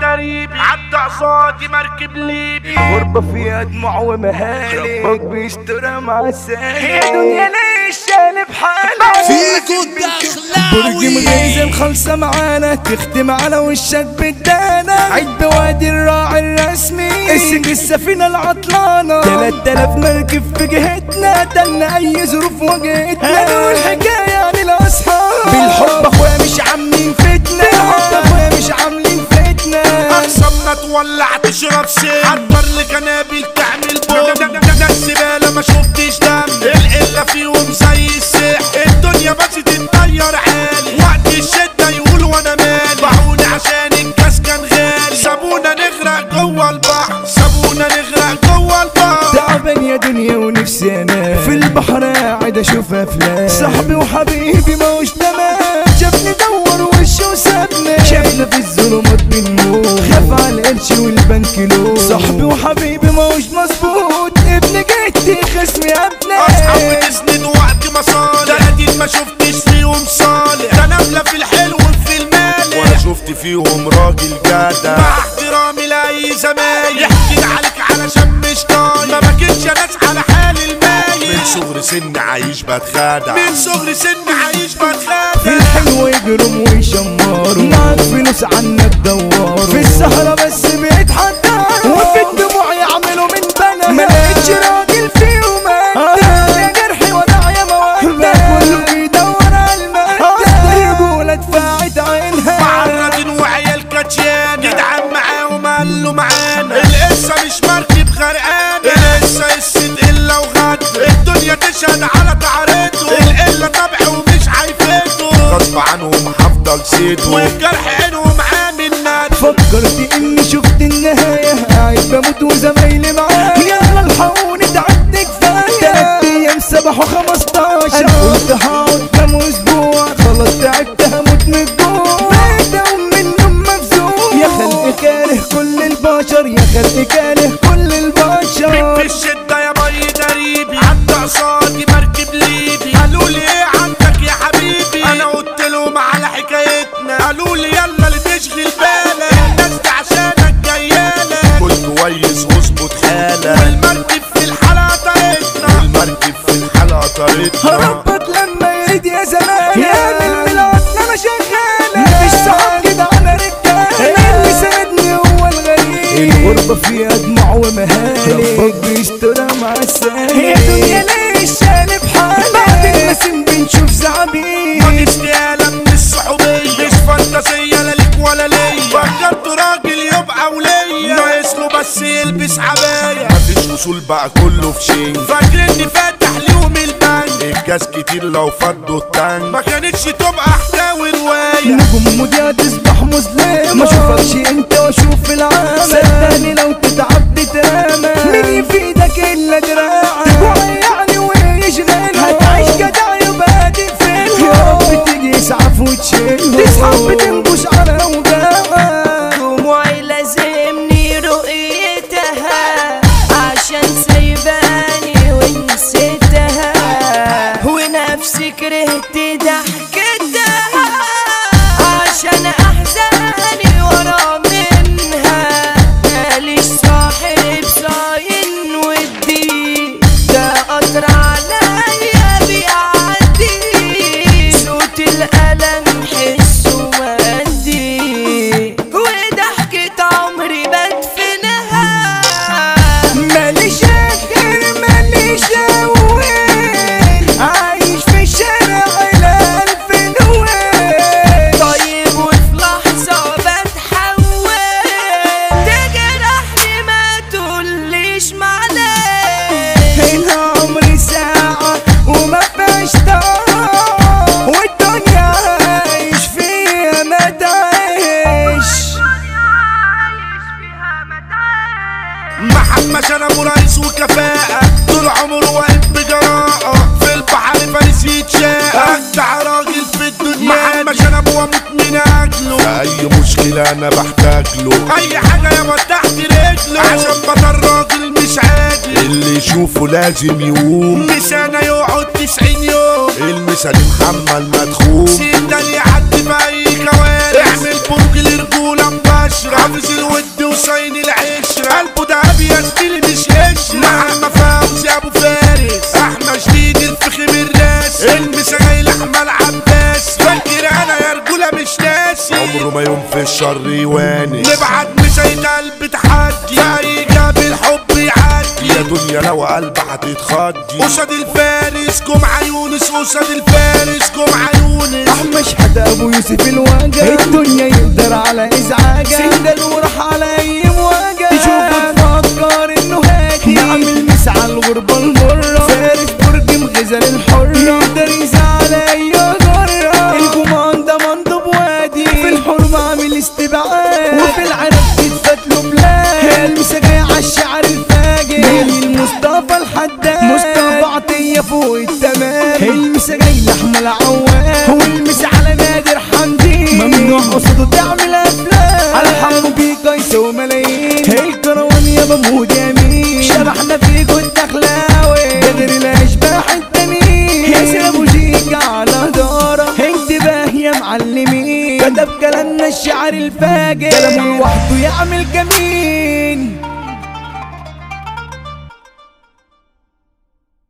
قريبي عدى قصادي مركب ليبي غربة فيها دموع ومهالي ربك بيسترها مع السالي يا دنيا ليش شالب حالي فيكو برج الدخلاوي مغيزة خالصة معانا تختم على وشك بالدانا عيد بوادي الراعي الرسمي اسم السفينة العطلانة تلات آلاف مركب في جهتنا دلنا أي ظروف واجهتنا أنا والحكاية عن الأصحاب بالحب أخويا مش عاملين فتنة بالحب أخويا مش عاملين فتنة اقسم تولع تشرب سين حضر لي قنابل تعمل بوم ده الزبالة ما شفتش دم القلة فيهم زي السح الدنيا بس تتغير عالي وقت الشدة يقولوا انا مالي باعوني عشان الكاس كان غالي سابونا نغرق جوه البحر سابونا نغرق جوه البحر تعبان يا دنيا ونفسي انا في البحر قاعد اشوف افلام صاحبي وحبيبي ما هوش تمام شافني دور وشه وسابنا شافنا في الظلمات بنموت خاف على القرش والبنك له صاحبي وحبيبي ما هوش مظبوط ابن جدي خصمي اصحاب ابني بتسند وقت مصالح ده قديم ما شفتش فيهم صالح ده نملة في الحلو وفي المال ولا شفت فيهم راجل جدع مع احترامي لاي زمايل يحكي عليك علشان مش طايق ما بكتش يا ناس على حال المايل من صغر سن عايش بتخادع من صغر سن عايش في بتخادع الحلو يجرم ويشمروا معاك فلوس عنك دوروا في السهرة بس بيتحضروا وفي الدموع يعملوا من بنا ما لقيتش راجل فيهم أدى يا جرحي وداع يا مودة كله بيدور على المادة رجولة دفعت عينها معرضين وعيال كاتشيان جدعان معاهم قال له معانا القصه مش مركب غرقان القصه قصه الا وغد الدنيا تشهد على تعريته القله طبع ومش عايفته غصب عنهم هفضل سيده والجرح عينهم عامل ند فكرت اني شفت النهاية قاعد بموت وزمايلي معايا يلا الحقوني تعبت كفاية تلات ايام سبحوا خمستاشر انا قلت هقعد كام اسبوع خلاص تعبت هموت من الجوع بقيت اقوم من النوم مفزوع يا خلق كاره كل البشر يا خلق كاره كل البشر في الشدة يا بي قريبي عدى قصادي مركب ليبي قالوا لي ايه عندك يا حبيبي انا قلت لهم على حكايتنا قالوا لي يلا اللي تشغل بالك الناس دي عشانك جيالك كل كويس واظبط حالك والمركب في الحلقة طريقنا والمركب في الحلقة طريقنا ربك لما يريد يا زمان يعمل بالعطلة انا شغالة مفيش صحاب كده على رجالة اللي سندني هو الغريب الغربة فيها دموع ومهالي ربك بيسترها مع السالي يا دنيا ليش شالب حالي بعد المسم بنشوف زعبيب ما استقالة من الصحوبية مش فانتازية لا ليك ولا ليا فكرت راجل يبقى وليا ناقص له بس يلبس عباية مفيش وصول بقى كله في شين فاكرني فاتح ليهم البنك الجاز كتير لو فضوا التانك ما كانتش تبقى حكاوي رواية نجوم مذيع تصبح مظلمة ما اشوفكش انت واشوف العالم صدقني لو تتعب تترمى مين يفيدك الا دراعك يعني ويشغل هتعيش جدع يبقى تقفل يا رب تيجي يسعف وتشيل تسحب بتنبش على اوجاعك دموعي لازمني رؤيتها عشان سايباني ونسيتها ونفسي كرهت ضحكتها عشان احزاني ورا منها ماليش صاحب صاين ودي ده قطر عليا بيعدي صوت الألم حسه مادي وضحكة عمري بدفنها ماليش اخر ماليش اول عايش في الشارع الالف نوال طيب وفي لحظة بتحول تجرحني ما تقوليش معلش هنا عمري ساعة وما فيهاش طعم والدنيا عايش فيها ما تعيش محمد شنب رئيس وكفاءة طول عمره واقف بجراءة في البحر فارس يتشاء أجدع راجل في الدنيا محمد شنب واموت من أجله أي مشكلة أنا بحتاج له أي حاجة يابا تحت رجله عشان بطل راجل مش عادي اللي يشوفه لازم يقوم مش أنا يقعد تسعين يوم المثال محمد مدخول سيدنا اللي يعدي في أي كوارث اعمل برج لرجولة مباشرة حافظ الوقت عمره ما يوم في الشر يواني نبعت مسيد قلب تحدي زي جاب الحب يعدي يا دنيا لو قلب هتتخضي قصاد الفارس جم عيونس قصاد الفارس جم عيونس مش حتى ابو يوسف الواجع الدنيا يقدر على ازعاجه سندل وراح على اي مواجهه تشوفه تفكر انه هادي نعمل مسعى الغربه المره فارس برج مغزل الحره يقدر يزعل اي جره الكومان ده منضب وادي في الحرم عامل استبعاد وفي العراق تتفات له بلاد المسا جاي على الشعر الفاجر جميل مصطفى الحداد مصطفى عطيه فوق التمام المسا جاي لاحمد عوام والمسا على نادر حمدي ممنوع قصده تعمل افلام على حمو بيكا يسوي ملايين الكروان يا بمود يمين شبحنا في جود اخلاوي ده غير الاشباح التانيين ياسر ابو جيجا على دارة انتباه يا معلمين كتب كلامنا الشعر الفاجر كلامه لوحده يعمل جميل